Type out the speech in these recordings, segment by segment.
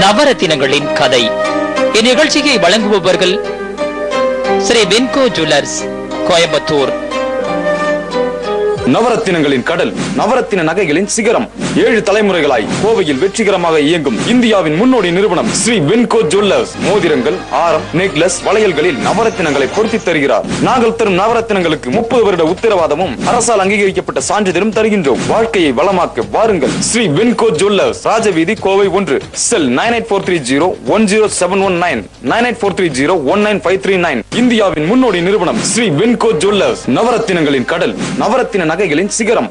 நவரத்தினங்களின் கதை இந்நிகழ்ச்சியை வழங்குபவர்கள் ஸ்ரீ வென்கோ ஜுவல்லர்ஸ் கோயம்புத்தூர் நவரத்தினங்களின் கடல் நவரத்தின நகைகளின் சிகரம் ஏழு தலைமுறைகளாய் கோவையில் வெற்றிகரமாக இயங்கும் இந்தியாவின் முன்னோடி நிறுவனம் ஸ்ரீ வென்கோ ஜுவல்லர்ஸ் மோதிரங்கள் ஆரம் நெக்லஸ் வளையல்களில் நவரத்தினங்களை பொருத்தி தருகிறார் நாங்கள் தரும் நவரத்தினங்களுக்கு முப்பது வருட உத்தரவாதமும் அரசால் அங்கீகரிக்கப்பட்ட சான்றிதழும் தருகின்றோம் வாழ்க்கையை வளமாக்க வாருங்கள் ஸ்ரீ வென்கோ ஜுவல்லர்ஸ் ராஜவீதி கோவை ஒன்று cell nine eight four three zero one zero seven one nine nine eight four three zero one nine five three nine இந்தியாவின் முன்னோடி நிறுவனம் ஸ்ரீ வென்கோ ஜுவல்லர்ஸ் நவரத்தினங்களின் கடல் நவரத்தின நகைகளின் சிகரம்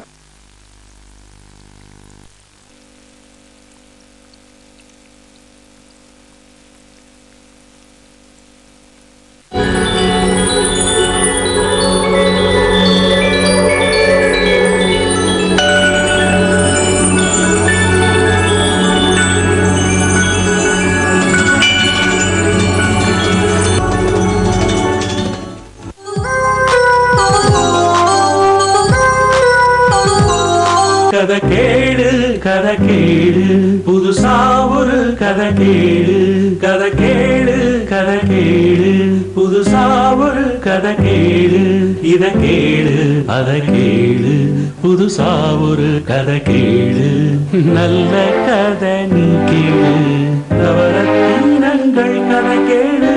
கதை கேளு கதை கேளு புதுசா ஒரு கதை கேளு கதை கேளு கதை கேளு புதுசா ஒரு கதை கேளு இத கேளு அத கேளு புதுசா ஒரு கதை கேளு நல்ல கதை நீ கேளு நவரத்தினங்கள் கதை கேளு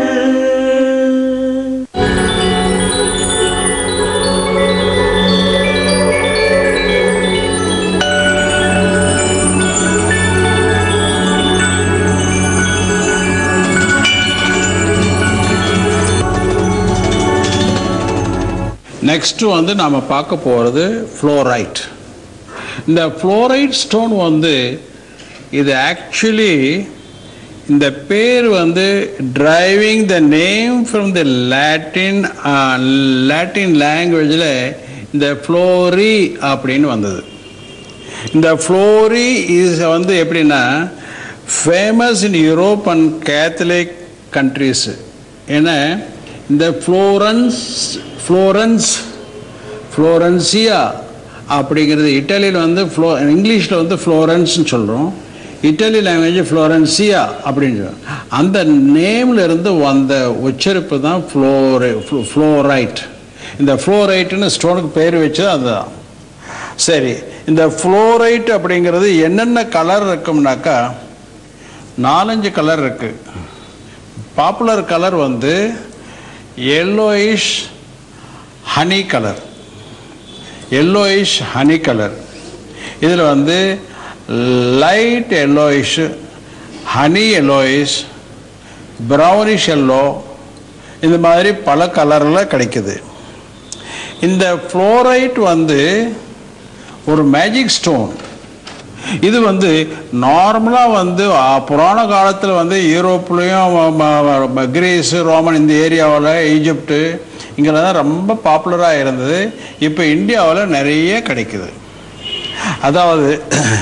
நெக்ஸ்ட் வந்து நாம் பார்க்க போகிறது ஃப்ளோரைட் இந்த ஃப்ளோரைட் ஸ்டோன் வந்து இது ஆக்சுவலி இந்த பேர் வந்து deriving the name from the Latin Latin லாங்குவேஜில் இந்த ஃப்ளோரி அப்படின்னு வந்தது இந்த ஃப்ளோரி இஸ் வந்து எப்படின்னா famous in Europe and Catholic countries ஏன்னா இந்த ஃப்ளோரன்ஸ் ஃப்ளோரன்ஸ் ஃப்ளோரன்சியா அப்படிங்கிறது இட்டாலியில் வந்து ஃப்ளோ இங்கிலீஷில் வந்து ஃப்ளோரன்ஸ்னு சொல்கிறோம் இட்டாலி லாங்குவேஜ் ஃப்ளோரன்சியா அப்படின்னு சொல்றோம். அந்த நேம்ல இருந்து வந்த உச்சரிப்பு தான் ஃப்ளோரை ஃப்ளோரைட் இந்த ஃப்ளோரைட்னு ஸ்டோனுக்கு பேர் வச்சது அதுதான் சரி இந்த ஃப்ளோரைட் அப்படிங்கிறது என்னென்ன கலர் இருக்கும்னாக்கா நாலஞ்சு கலர் இருக்கு பாப்புலர் கலர் வந்து yellowish honey colour yellowish honey colour இதில் வந்து light yellowish honey yellowish brownish yellow இந்த மாதிரி பல கலரில் கிடைக்குது இந்த ஃப்ளோரைட் வந்து ஒரு மேஜிக் ஸ்டோன் இது வந்து நார்மலாக வந்து ஆ, புராண காலத்தில் வந்து யூரோப்லேயும் கிரீஸ் ரோமன் இந்த ஏரியாவில் ஈஜிப்டு இங்கெல்லாம் தான் ரொம்ப பாப்புலராக இருந்தது இப்போ இந்தியாவில் நிறைய கிடைக்குது அதாவது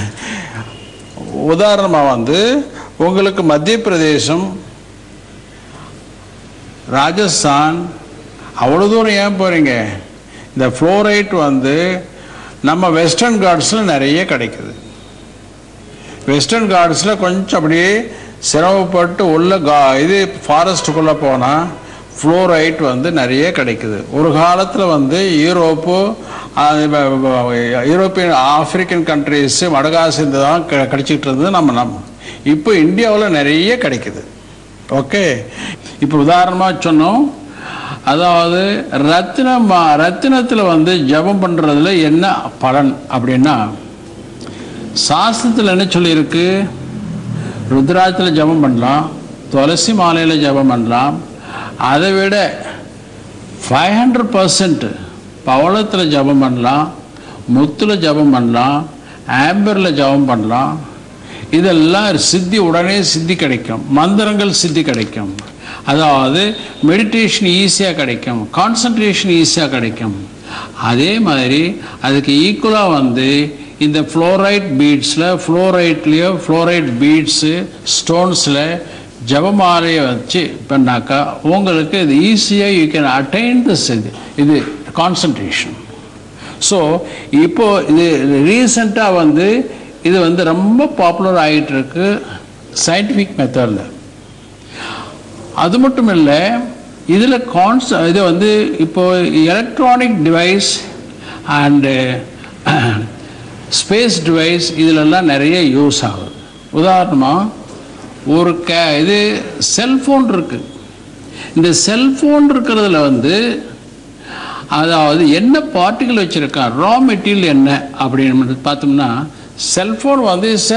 உதாரணமாக வந்து உங்களுக்கு மத்திய பிரதேசம் ராஜஸ்தான் அவ்வளோ தூரம் ஏன் போகிறீங்க இந்த ஃப்ளோரைட் வந்து நம்ம வெஸ்டர்ன் கார்ட்ஸில் நிறைய கிடைக்குது வெஸ்டர்ன் கார்ட்ஸில் கொஞ்சம் அப்படியே சிரமப்பட்டு உள்ள கா இது ஃபாரஸ்ட்டுக்குள்ளே போனால் ஃப்ளோரைட் வந்து நிறைய கிடைக்குது ஒரு காலத்தில் வந்து யூரோப்பு அது வ- வ- யூரோப்பியன் ஆப்பிரிக்கன் கண்ட்ரீஸு மடகாசிந்து தான் க- கிடைச்சிக்கிட்டு இருந்தது நம்ம நம்ம இப்போ இந்தியாவில் நிறைய கிடைக்குது ஓகே இப்போ உதாரணமாக சொன்னோம் அதாவது ரத்தினம் ரத்தினத்தில் வந்து ஜெபம் பண்ணுறதுல என்ன பலன் அப்படின்னா சாஸ்திரத்தில் என்ன சொல்லியிருக்கு ருத்ராட்சத்தில் ஜெபம் பண்ணலாம் துளசி மாலையில் ஜெபம் பண்ணலாம் அதை விட ஃபைவ் ஹண்ட்ரட் பர்சன்ட் பவளத்தில் ஜெபம் பண்ணலாம் முத்தில் ஜெபம் பண்ணலாம் ஆம்பரில் ஜெபம் பண்ணலாம் இதெல்லாம் சித்தி உடனே சித்தி கிடைக்கும் மந்திரங்கள் சித்தி கிடைக்கும் அதாவது மெடிடேஷன் ஈஸியாக கிடைக்கும் கான்சன்ட்ரேஷன் ஈஸியாக கிடைக்கும் அதே மாதிரி அதுக்கு ஈக்குவலாக வந்து இந்த ஃப்ளோரைட் பீட்ஸில் ஃப்ளோரைட்லேயோ ஃப்ளோரைட் பீட்ஸு ஸ்டோன்ஸில் ஜபமாலையை வச்சு பண்ணாக்கா உங்களுக்கு இது ஈஸியாக யூ கேன் அட்டைன் திஸ் இது இது கான்சன்ட்ரேஷன் ஸோ இப்போ இது ரீசண்டாக வந்து இது வந்து ரொம்ப பாப்புலர் ஆகிட்டு இருக்கு சயின்டிஃபிக் மெத்தடில் அது மட்டும் இல்லை இதில் கான்ஸ் இது வந்து இப்போ electronic device and space device இதிலெல்லாம் நிறைய யூஸ் ஆகுது உதாரணமாக ஒரு கே இது செல்ஃபோன் இருக்குது இந்த செல்ஃபோன் இருக்கிறதுல வந்து அதாவது என்ன பார்ட்டிகள் வச்சுருக்கான் ரா மெட்டீரியல் என்ன அப்படின்னு பார்த்தோம்னா செல்ஃபோன் வந்து இஸ்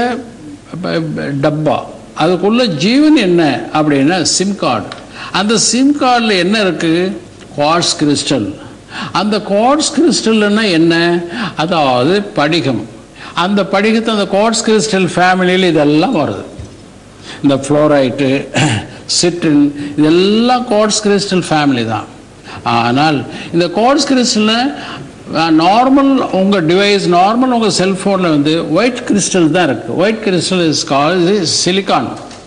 டப்பா அதுக்குள்ள ஜீவன் என்ன அப்படின்னா சிம் கார்டு அந்த சிம் கார்டில் என்ன இருக்குது குவார்ட்ஸ் கிறிஸ்டல் அந்த குவார்ட்ஸ் கிறிஸ்டல்னா என்ன அதாவது படிகம் அந்த படிகத்தை அந்த குவார்ட்ஸ் கிறிஸ்டல் ஃபேமிலியில் இதெல்லாம் வருது இந்த ஃப்ளோரைட்டு சிட்ரின் இதெல்லாம் குவார்ட்ஸ் கிறிஸ்டல் ஃபேமிலி தான் ஆனால் இந்த குவார்ட்ஸ் கிறிஸ்டலில் நார்மல் உங்கள் டிவைஸ் நார்மல் உங்கள் செல்ஃபோனில் வந்து ஒயிட் கிறிஸ்டல் தான் இருக்குது white crystal is call silicon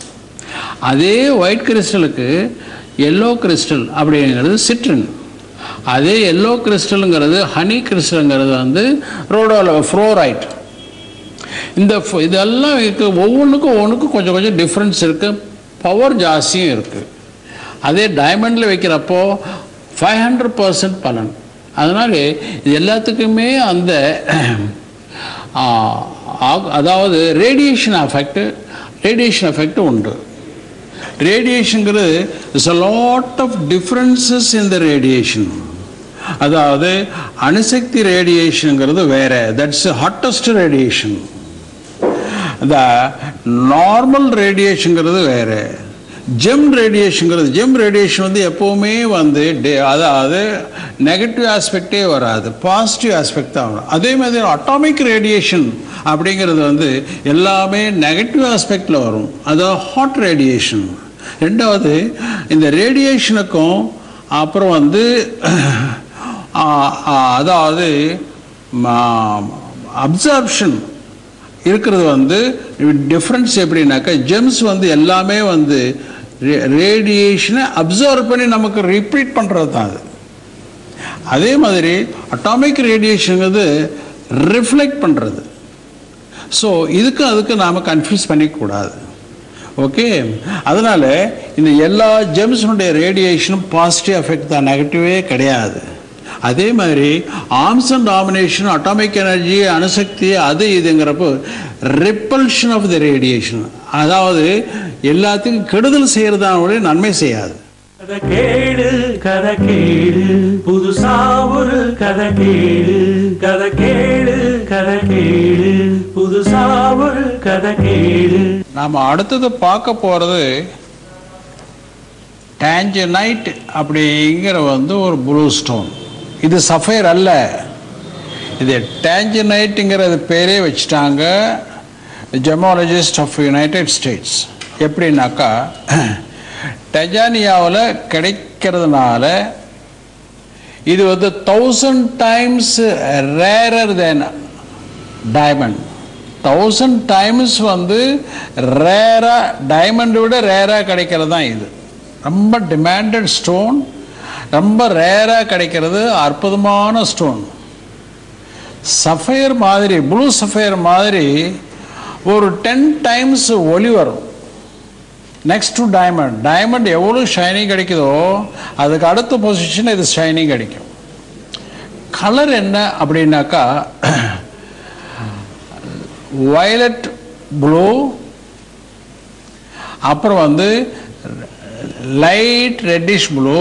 அதே ஒயிட் கிறிஸ்டலுக்கு எல்லோ கிறிஸ்டல் அப்படிங்கிறது சிட்ரின் அதே எல்லோ கிறிஸ்டலுங்கிறது ஹனி கிறிஸ்டலுங்கிறது வந்து ரோடோல ஃப்ளோரைட் இந்த ஃப- இதெல்லாம் இருக்கு ஒவ்வொன்றுக்கும் ஒவ்வொன்றுக்கும் கொஞ்சம் கொஞ்சம் டிஃப்ரென்ஸ் இருக்குது பவர் ஜாஸ்தியும் இருக்குது அதே டைமண்டில் வைக்கிறப்போ ஃபைவ் ஹண்ட்ரட் பர்சன்ட் பலன் அதனால இது எல்லாத்துக்குமே அந்த ஆ, ஆ- அதாவது ரேடியேஷன் எஃபெக்ட் ரேடியேஷன் எஃபெக்ட் உண்டு ரேடியேஷனுங்கிறது is a lot of differences in the radiation அதாவது அணுசக்தி ரேடியேஷனுங்கிறது வேற தட்ஸ் ஹாட்டஸ்ட் ரேடியேஷன் இந்த நார்மல் ரேடியேஷனுங்கிறது வேற ஜெம் ரேடியேஷனுங்கிறது ஜெம் ரேடியேஷன் வந்து எப்போவுமே வந்து டே- அதாவது நெகட்டிவ் ஆஸ்பெக்டே வராது பாசிட்டிவ் ஆஸ்பெக்ட் தான் வரும் அதே மாதிரி அட்டாமிக் ரேடியேஷன் அப்படிங்கிறது வந்து எல்லாமே நெகட்டிவ் ஆஸ்பெக்டில் வரும் அது ஹாட் ரேடியேஷன் ரெண்டாவது இந்த ரேடியேஷனுக்கும் அப்புறம் வந்து ஆ, ஆ, அதாவது அப்சார்ப்ஷன் இருக்கிறது வந்து டிஃப்ரென்ஸ் எப்படின்னாக்கா ஜெம்ஸ் வந்து எல்லாமே வந்து ரேடியேஷனை அப்சர்வ் பண்ணி நமக்கு ரிப்பீட் பண்ணுறது தான் அது அதே மாதிரி அட்டாமிக் ரேடியேஷனுங்கிறது ரிஃப்ளெக்ட் பண்ணுறது ஸோ இதுக்கு அதுக்கு நாம் கன்ஃபியூஸ் பண்ணிக்கூடாது ஓகே அதனால் இந்த எல்லா ஜெம்ஸுடைய ரேடியேஷனும் பாசிட்டிவ் எஃபெக்ட் தான் நெகட்டிவே கிடையாது அதே மாதிரி arms and domination atomic energy அணுசக்தி அது இதுங்கிறப்போ ரிப்பல்ஷன் ஆஃப் த ரேடியேஷன் அதாவது எல்லாத்துக்கும் கெடுதல் செய்கிறதான நன்மை செய்யாது கதை கேளு கதை கேளு புதுசா ஒரு கதை கேளு கதை கேளு கதை கேளு புதுசா ஒரு கதை கேளு நாம் அடுத்தது பார்க்க போகிறது டேஞ்சனைட் அப்படிங்கிற வந்து ஒரு ப்ளூ ஸ்டோன் இது சஃபயர் அல்ல இது டேஞ்சனைட்டுங்கிறது பேரே வச்சுட்டாங்க ஜெமாலஜிஸ்ட் ஆஃப் யுனைடெட் ஸ்டேட்ஸ் எப்படின்னாக்கா டெஜானியாவில் கிடைக்கிறதுனால இது வந்து thousand times rarer than diamond thousand times வந்து ரேராக டைமண்டை விட ரேராக கிடைக்கிறது தான் இது ரொம்ப டிமாண்டட் ஸ்டோன் ரொம்ப ரேராக கிடைக்கிறது அற்புதமான ஸ்டோன் சஃபயர் மாதிரி ப்ளூ சஃபயர் மாதிரி ஒரு டென் டைம்ஸ் ஒளி வரும் நெக்ஸ்ட் டு டைமண்ட் டைமண்ட் எவ்வளோ ஷைனிங் கிடைக்குதோ அதுக்கு அடுத்த பொசிஷன் இது ஷைனிங் கிடைக்கும் கலர் என்ன அப்படின்னாக்கா வயலட் ப்ளூ அப்புறம் வந்து light reddish blue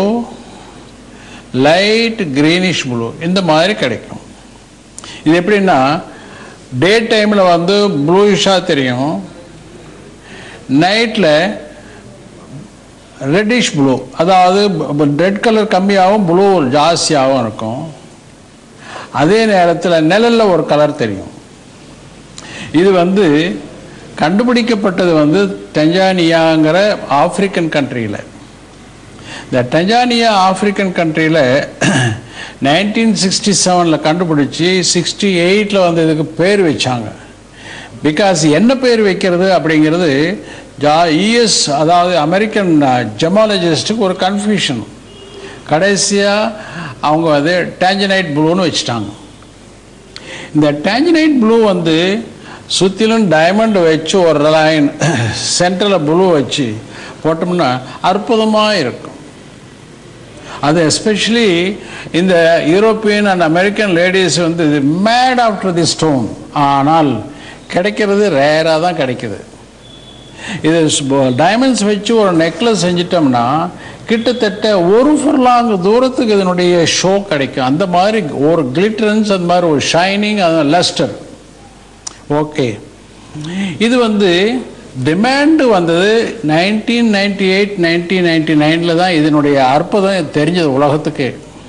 light greenish blue இந்த மாதிரி கிடைக்கும் இது எப்படின்னா டே டைமில் வந்து ப்ளூயிஷாக தெரியும் நைட்டில் ரெட்டிஷ் ப்ளூ அதாவது ரெட் கலர் கம்மியாகவும் ப்ளூ ஜாஸ்தியாகவும் இருக்கும் அதே நேரத்தில் நிழலில் ஒரு கலர் தெரியும் இது வந்து கண்டுபிடிக்கப்பட்டது வந்து டெஞ்சானியாங்கிற ஆப்பிரிக்கன் கண்ட்ரியில் இந்த டெஞ்சானியா ஆப்பிரிக்கன் கண்ட்ரியில் நைன்டீன் சிக்ஸ்டி செவனில் கண்டுபிடிச்சி சிக்ஸ்டி எயிட்டில் வந்து இதுக்கு பேர் வச்சாங்க பிகாஸ் என்ன பேர் வைக்கிறது அப்படிங்கிறது ஜா யூஎஸ் அதாவது அமெரிக்கன் ஜெமாலஜிஸ்ட்டுக்கு ஒரு கன்ஃபியூஷன் கடைசியாக அவங்க வந்து டேஞ்சனைட் ப்ளூன்னு வச்சுட்டாங்க இந்த டேஞ்சனைட் ப்ளூ வந்து சுற்றிலும் டைமண்ட் வச்சு ஒரு லைன் சென்டரில் ப்ளூ வச்சு போட்டோம்னா அற்புதமாக இருக்கும் அது எஸ்பெஷலி இந்த யூரோப்பியன் அண்ட் அமெரிக்கன் லேடிஸ் வந்து மேட் ஆஃப்டர் தி ஸ்டோன் ஆனால் கிடைக்கிறது ரேராக தான் கிடைக்குது இது டைமண்ட்ஸ் வச்சு ஒரு நெக்லஸ் செஞ்சிட்டோம்னா கிட்டத்தட்ட ஒரு ஃபர்லாங் தூரத்துக்கு இதனுடைய ஷோ கிடைக்கும் அந்த மாதிரி ஒரு கிளிட்டரன்ஸ் அந்த மாதிரி ஒரு ஷைனிங் அது லஸ்டர் ஓகே இது வந்து டிமாண்டு வந்தது nineteen ninety eight nineteen ninety நைனில் தான் இதனுடைய அற்புதம் தெரிஞ்சது உலகத்துக்கு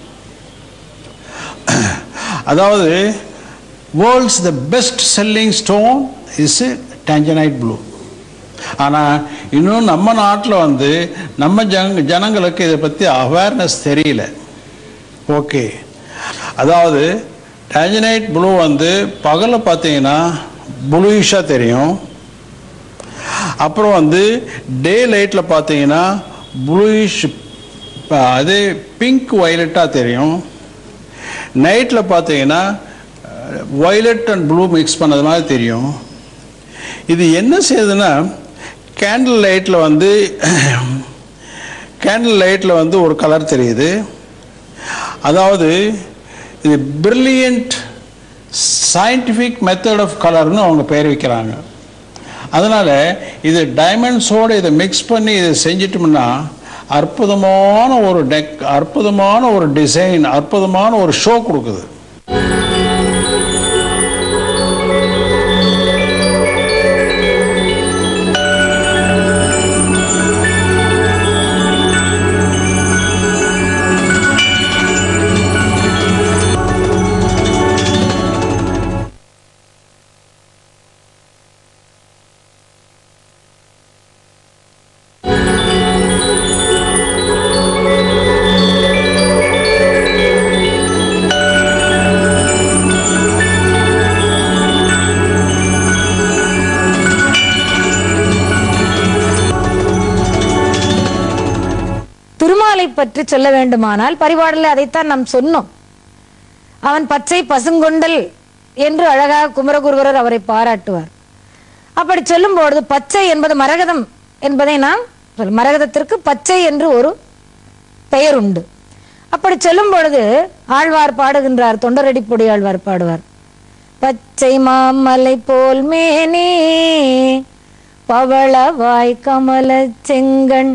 அதாவது world's the best selling stone is tanzanite blue ஆனால் இன்னும் நம்ம நாட்டில் வந்து நம்ம ஜன ஜனங்களுக்கு இதை பற்றி அவேர்னஸ் தெரியல ஓகே அதாவது டேஞ்சனைட் ப்ளூ வந்து பகலில் பார்த்தீங்கன்னா ப்ளூயிஷாக தெரியும் அப்புறம் வந்து டே லைட்டில் பார்த்தீங்கன்னா ப்ளூயிஷ் அதே பிங்க் வயலட்டாக தெரியும் நைட்டில் பார்த்தீங்கன்னா வயலட் அண்ட் ப்ளூ மிக்ஸ் பண்ணது மாதிரி தெரியும் இது என்ன செய்யுதுன்னா கேண்டில் லைட்டில் வந்து கேண்டில் லைட்டில் வந்து ஒரு கலர் தெரியுது அதாவது இது பிரில்லியண்ட் சயின்டிஃபிக் மெத்தட் ஆஃப் கலர்னு அவங்க பெயர் வைக்கிறாங்க அதனால் இது டைமண்ட்ஸோடு இதை மிக்ஸ் பண்ணி இதை செஞ்சிட்டோம்னா அற்புதமான ஒரு டெக் அற்புதமான ஒரு டிசைன் அற்புதமான ஒரு ஷோ கொடுக்குது திருமாலை பற்றி சொல்ல வேண்டுமானால் பரிபாடலில் அதைத்தான் நாம் சொன்னோம் அவன் பச்சை பசுங்கொண்டல் என்று அழகாக குமரகுருவரர் அவரை பாராட்டுவார் அப்படி சொல்லும் பொழுது பச்சை என்பது மரகதம் என்பதை நாம் சொல் மரகதத்திற்கு பச்சை என்று ஒரு பெயர் உண்டு அப்படி சொல்லும் பொழுது ஆழ்வார் பாடுகின்றார் தொண்டரடிப்பொடி ஆழ்வார் பாடுவார் பச்சை மாமலை போல் மேனி பவளவாய் கமல செங்கண்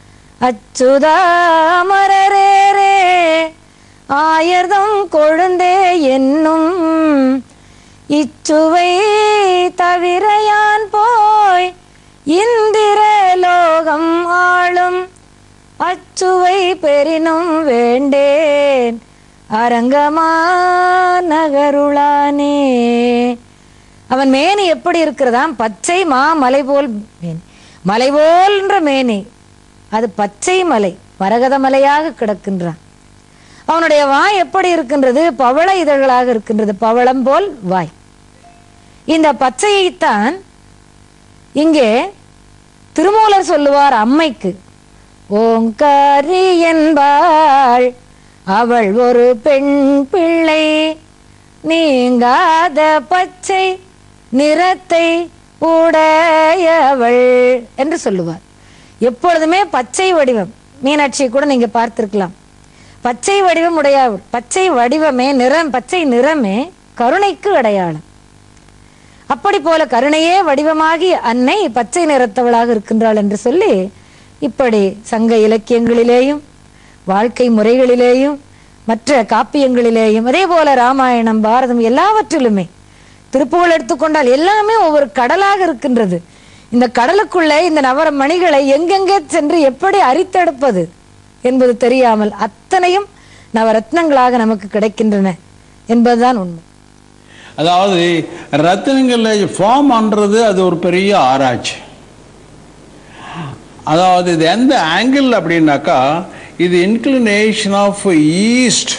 அச்சுதாமரரேரே ஆயர்தம் கொழுந்தே என்னும் இச்சுவை தவிர யான் போய் இந்திர லோகம் ஆளும் அச்சுவை பெரினும் வேண்டேன் அரங்கமா நகருளானே அவன் மேனி எப்படி இருக்கிறதாம் பச்சை மா மலை போல் மேனி மலை போல்ன்ற மேனி அது பச்சை மலை மரகத மலையாக கிடக்கின்றான் அவனுடைய வாய் எப்படி இருக்கின்றது பவள இதழ்களாக இருக்கின்றது பவளம் போல் வாய் இந்த பச்சையைத்தான் இங்கே திருமூலர் சொல்லுவார் அம்மைக்கு ஓங்காரி என்பாள் அவள் ஒரு பெண் பிள்ளை நீங்காத பச்சை நிறத்தை உடையவள் என்று சொல்லுவார் எப்பொழுதுமே பச்சை வடிவம் மீனாட்சியை கூட நீங்க பார்த்திருக்கலாம் பச்சை வடிவம் உடையவள் பச்சை வடிவமே நிறம் பச்சை நிறமே கருணைக்கு அடையாளம் அப்படி போல கருணையே வடிவமாகி அன்னை பச்சை நிறத்தவளாக இருக்கின்றாள் என்று சொல்லி இப்படி சங்க இலக்கியங்களிலேயும் வாழ்க்கை முறைகளிலேயும் மற்ற காப்பியங்களிலேயும் அதே போல ராமாயணம் பாரதம் எல்லாவற்றிலுமே திருப்புகழ் எடுத்துக்கொண்டால் எல்லாமே ஒவ்வொரு கடலாக இருக்கின்றது இந்த கடலுக்குள்ளே இந்த நவர மணிகளை எங்கெங்கே சென்று எப்படி அரித்தெடுப்பது என்பது தெரியாமல் அத்தனையும் நவரத்னங்களாக நமக்கு கிடைக்கின்றன என்பதுதான் உண்மை அதாவது ரத்தினங்களில் ஃபார்ம் பண்ணுறது அது ஒரு பெரிய ஆராய்ச்சி அதாவது இது எந்த ஆங்கிள் அப்படின்னாக்கா இது இன்க்ளினேஷன் ஆஃப் ஈஸ்ட்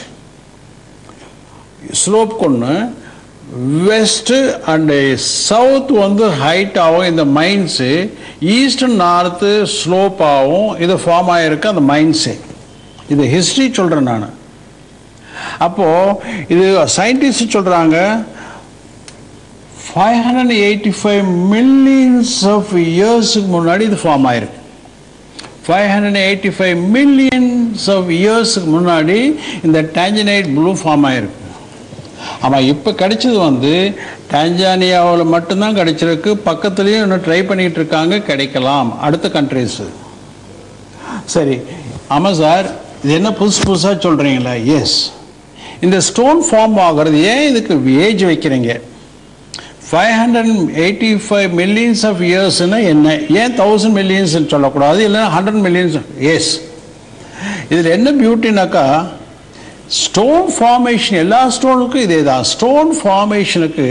ஸ்லோப் கொண்டு வெஸ்ட்டு அண்டு சவுத் வந்து ஹைட் ஆகும் இந்த மைன்ஸு ஈஸ்ட் நார்த்து ஸ்லோப் ஆகும் இது ஃபார்ம் ஆகிருக்கு அந்த மைன்ஸு இது ஹிஸ்ட்ரி சொல்கிறேன் நான் அப்போது இது சயின்டிஸ்ட் சொல்கிறாங்க five hundred eighty five millions of இயர்ஸுக்கு முன்னாடி இது ஃபார்ம் ஆயிருக்கு five hundred eighty five millions of இயர்ஸுக்கு முன்னாடி இந்த டாஞ்சனைட் ப்ளூ ஃபார்ம் ஆயிருக்கு ஆமாம் இப்போ கிடைச்சது வந்து டான்ஜானியாவில் மட்டும்தான் கிடைச்சிருக்கு பக்கத்துலேயும் இன்னும் ட்ரை பண்ணிட்டு இருக்காங்க கிடைக்கலாம் அடுத்த கண்ட்ரிஸு சரி ஆமாம் சார் இது என்ன புதுசு புதுசாக சொல்கிறீங்களா எஸ் இந்த ஸ்டோன் ஃபார்ம் ஆகிறது ஏன் இதுக்கு ஏஜ் வைக்கிறீங்க five hundred eighty five millions of இயர்ஸ்னா என்ன ஏன் தௌசண்ட் மில்லியன்ஸ் சொல்லக்கூடாது இல்லை ஹண்ட்ரட் மில்லியன்ஸ் எஸ் இதில் என்ன பியூட்டினாக்கா ஸ்டோன் ஃபார்மேஷன் எல்லா ஸ்டோனுக்கும் இதே தான் ஸ்டோன் ஃபார்மேஷனுக்கு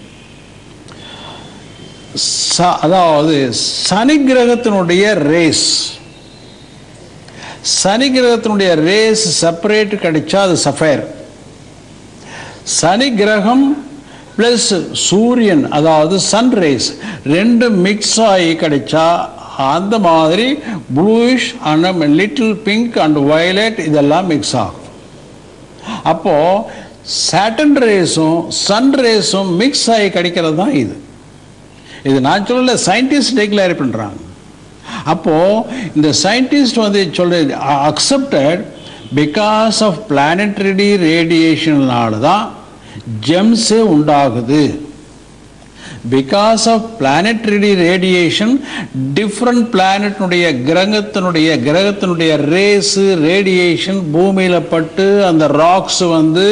ச- அதாவது சனி கிரகத்தினுடைய ரேஸ் சனி கிரகத்தினுடைய ரேஸ் செப்பரேட் கிடைச்சா அது சஃபயர் சனி கிரகம் ப்ளஸ் சூரியன் அதாவது சன் ரேஸ் ரெண்டு மிக்ஸ் ஆகி கிடைச்சா அந்த மாதிரி bluish and little pink and violet இதெல்லாம் மிக்ஸ் ஆகும் அப்போ சாட்டன் ரேஸும் சன் ரேஸும் மிக்ஸ் ஆகி கிடைக்கிறது தான் இது இது நான் சொல்லல சயின்டிஸ்ட் டிக்ளேர் பண்றாங்க அப்போ இந்த சயின்டிஸ்ட் வந்து சொல்ல அக்செப்டட் பிகாஸ் ஆஃப் பிளானட்டரி ரேடியேஷன்னால தான் ஜெம்ஸே உண்டாகுது because of planetary radiation different பிளானட்னுடைய கிரகத்தினுடைய கிரகத்தினுடைய ரேஸு ரேடியேஷன் பூமியில் பட்டு அந்த ராக்ஸ் வந்து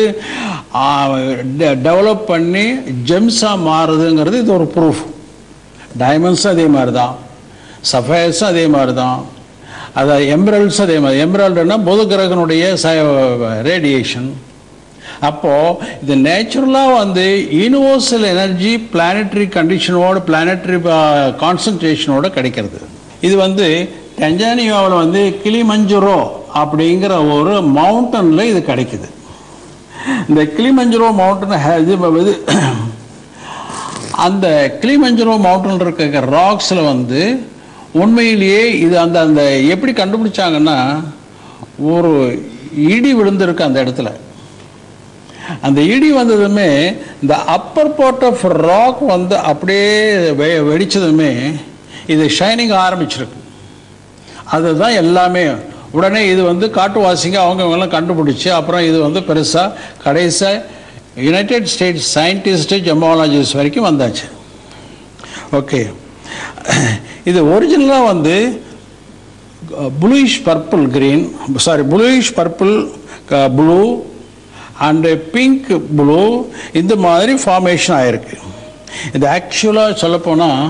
டெவலப் பண்ணி ஜெம்ஸாக மாறுதுங்கிறது இது ஒரு ப்ரூஃப் டைமண்ட்ஸும் அதே மாதிரி தான் சஃபயர்ஸும் அதே மாதிரி தான் அதாவது எம்ரல்ஸும் அதே மாதிரி எம்ரல்டுனா பொது கிரகனுடைய ரேடியேஷன் அப்போது இது நேச்சுரலாக வந்து யூனிவர்சல் எனர்ஜி பிளானட்டரி கண்டிஷனோட பிளானட்டரி கான்சன்ட்ரேஷனோட கிடைக்கிறது இது வந்து டெஞ்சானியாவில் வந்து கிளிமஞ்சுரோ அப்படிங்கிற ஒரு மவுண்டனில் இது கிடைக்குது இந்த கிளிமஞ்சுரோ மவுண்டன் இது இது அந்த கிளிமஞ்சரோ மவுண்டன் இருக்க ராக்ஸில் வந்து உண்மையிலேயே இது அந்த அந்த எப்படி கண்டுபிடிச்சாங்கன்னா ஒரு இடி விழுந்திருக்கு அந்த இடத்துல அந்த இடி வந்ததுமே இந்த அப்பர் பார்ட் ஆஃப் ராக் வந்து அப்படியே வெ வெடிச்சதுமே இது ஷைனிங் ஆரம்பிச்சிருக்கு அதுதான் எல்லாமே உடனே இது வந்து காட்டுவாசிங்க அவங்க இவங்கெல்லாம் கண்டுபிடிச்சி அப்புறம் இது வந்து பெருசாக கடைசியாக யுனைடெட் ஸ்டேட்ஸ் சயின்டிஸ்ட்டு ஜெமாலஜிஸ்ட் வரைக்கும் வந்தாச்சு ஓகே இது ஒரிஜினலாக வந்து bluish purple green sorry bluish purple blue and pink blue இந்த மாதிரி ஃபார்மேஷன் ஆயிருக்கு இது ஆக்சுவலாக சொல்லப்போனால்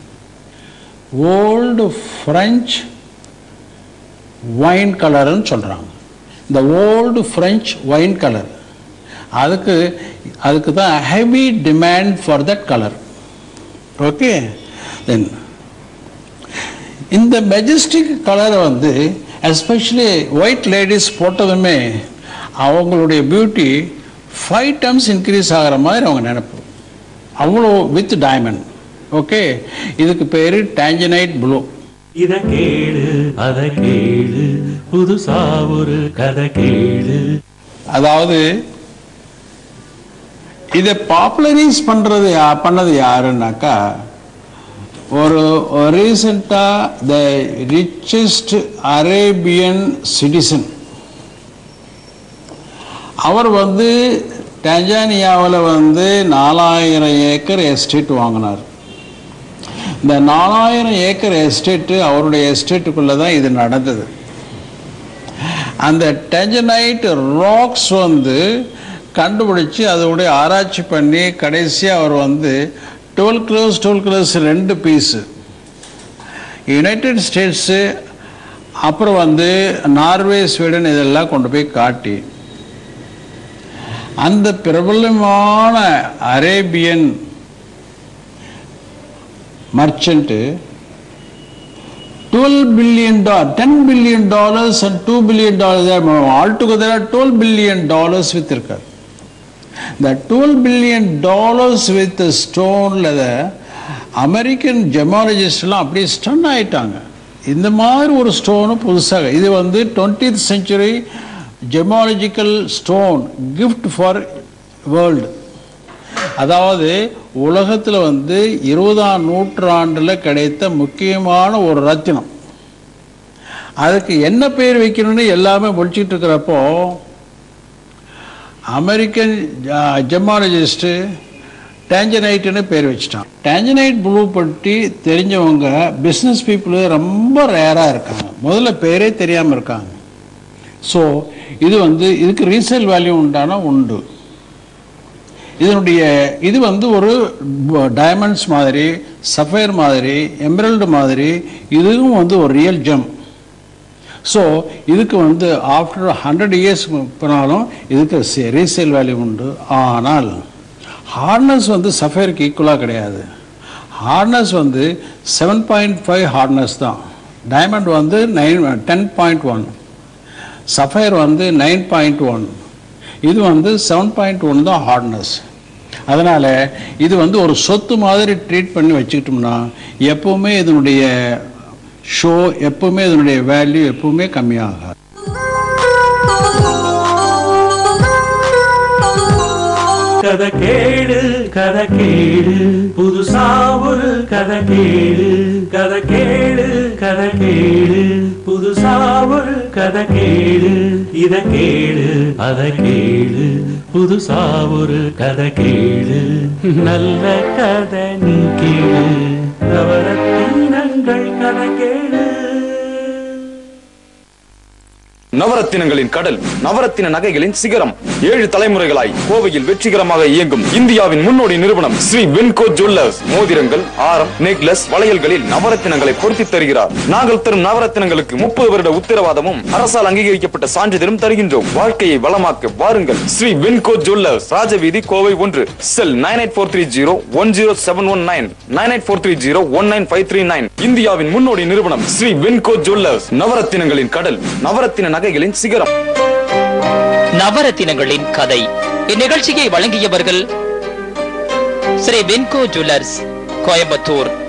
ஓல்டு ஃப்ரெஞ்ச் ஒயின் கலர்னு சொல்கிறாங்க இந்த ஓல்டு ஃப்ரெஞ்ச் ஒயின் கலர் அதுக்கு அதுக்கு தான் heavy demand for that colour okay then இந்த மெஜஸ்டிக் கலரை வந்து எஸ்பெஷலி ஒயிட் லேடிஸ் போட்டதுமே அவங்களுடைய பியூட்டி ஃபைவ் டைம்ஸ் இன்க்ரீஸ் ஆகிற மாதிரி அவங்க நினைப்பு அவ்வளோ வித் டைமண்ட் ஓகே இதுக்கு பேர் டாஞ்சனைட் ப்ளூ இத கேளு அத கேளு புதுசா ஒரு கதை கேளு அதாவது இதை பாப்புலரைஸ் பண்ணுறது யா- பண்ணது யாருன்னாக்கா ஒரு ரீசெண்டாக த ரிச்சஸ்ட் அரேபியன் சிட்டிசன் அவர் வந்து டான்ஜானியாவில் வந்து நாலாயிரம் ஏக்கர் எஸ்டேட் வாங்கினார் இந்த நாலாயிரம் ஏக்கர் எஸ்டேட்டு அவருடைய எஸ்டேட்டுக்குள்ளே தான் இது நடந்தது அந்த டெஞ்சனைட் ராக்ஸ் வந்து கண்டுபிடிச்சி அதோடைய ஆராய்ச்சி பண்ணி கடைசியாக அவர் வந்து டுவெல் கிலோஸ் டுவெல் கிலோஸ் ரெண்டு பீஸு யுனைடெட் ஸ்டேட்ஸு அப்புறம் வந்து நார்வே ஸ்வீடன் இதெல்லாம் கொண்டு போய் காட்டி அந்த பிரபலமான Arabian merchant twelve billion dollar ten billion dollars and two billion dollars all together twelve billion dollars with இருக்கார் இந்த டுவெல் பில்லியன் டாலர்ஸ் வித் ஸ்டோனில் அமெரிக்கன் ஜெமாலஜிஸ்ட்லாம் அப்படியே ஸ்டன் ஆயிட்டாங்க இந்த மாதிரி ஒரு ஸ்டோனு புதுசாக இது வந்து twentieth century gemological stone gift for world அதாவது உலகத்தில் வந்து இருபதாம் நூற்றாண்டில் கிடைத்த முக்கியமான ஒரு ரத்தினம் அதுக்கு என்ன பேர் வைக்கணும்னு எல்லாமே முடிச்சிட்டு இருக்கிறப்போ அமெரிக்கன் ஜெமாலஜிஸ்ட்டு டேஞ்சனைட்டுன்னு பேர் வச்சிட்டான் டேஞ்சனைட் ப்ளூ பற்றி தெரிஞ்சவங்க பிஸ்னஸ் பீப்புள் ரொம்ப ரேராக இருக்காங்க முதல்ல பேரே தெரியாமல் இருக்காங்க ஸோ இது வந்து இதுக்கு ரீசேல் வேல்யூ உண்டானா உண்டு இதனுடைய இது வந்து ஒரு டைமண்ட்ஸ் மாதிரி சஃபயர் மாதிரி எம்பரல்டு மாதிரி இதுவும் வந்து ஒரு ரியல் ஜெம் ஸோ இதுக்கு வந்து ஆஃப்டர் ஹண்ட்ரட் இயர்ஸ் போனாலும் இதுக்கு ரீசேல் வேல்யூ உண்டு ஆனால் ஹார்னஸ் வந்து சஃபயருக்கு ஈக்குவலாக கிடையாது ஹார்னஸ் வந்து செவன் பாயிண்ட் ஃபைவ் ஹார்னஸ் தான் டைமண்ட் வந்து nine ten point one sapphire வந்து நைன் பாயிண்ட் ஒன் இது வந்து செவன் பாயிண்ட் ஒன் தான் ஹார்ட்னஸ் அதனால் இது வந்து ஒரு சொத்து மாதிரி ட்ரீட் பண்ணி வச்சுக்கிட்டோம்னா எப்போவுமே இதனுடைய ஷோ எப்போவுமே இதனுடைய வேல்யூ எப்போவுமே கம்மியாகாது கதை கேளு கதை கேளு புதுசா ஒரு கதை கேளு கதை கேளு கதை கேளு புதுசா ஒரு கதை கேளு இத கேளு அத கேளு புதுசா ஒரு கதை கேளு நல்ல கதை நீ கேளு நவரத்தினங்கள் கதை கேளு நவரத்தினங்களின் கடல் நவரத்தின நகைகளின் சிகரம் ஏழு தலைமுறைகளாய் கோவையில் வெற்றிகரமாக இயங்கும் இந்தியாவின் முன்னோடி நிறுவனம் ஸ்ரீ வென்கோ ஜுவல்லர்ஸ் மோதிரங்கள் ஆரம் நெக்லஸ் வளையல்களில் நவரத்தினங்களை பொருத்தி தருகிறார் நாங்கள் தரும் நவரத்தினங்களுக்கு முப்பது வருட உத்தரவாதமும் அரசால் அங்கீகரிக்கப்பட்ட சான்றிதழும் தருகின்றோம் வாழ்க்கையை வளமாக்க வாருங்கள் ஸ்ரீ வென்கோ ஜுவல்லர்ஸ் ராஜவீதி கோவை ஒன்று cell nine eight four three zero one zero seven one nine nine eight four three zero one nine five three nine இந்தியாவின் முன்னோடி நிறுவனம் ஸ்ரீ வென்கோ ஜுவல்லர்ஸ் நவரத்தினங்களின் கடல் நவரத்தின நகைகளின் சிகரம் நவரத்தினங்களின் கதை இந்நிகழ்ச்சியை வழங்கியவர்கள் ஸ்ரீ வென்கோ ஜுவல்லர்ஸ் கோயம்புத்தூர்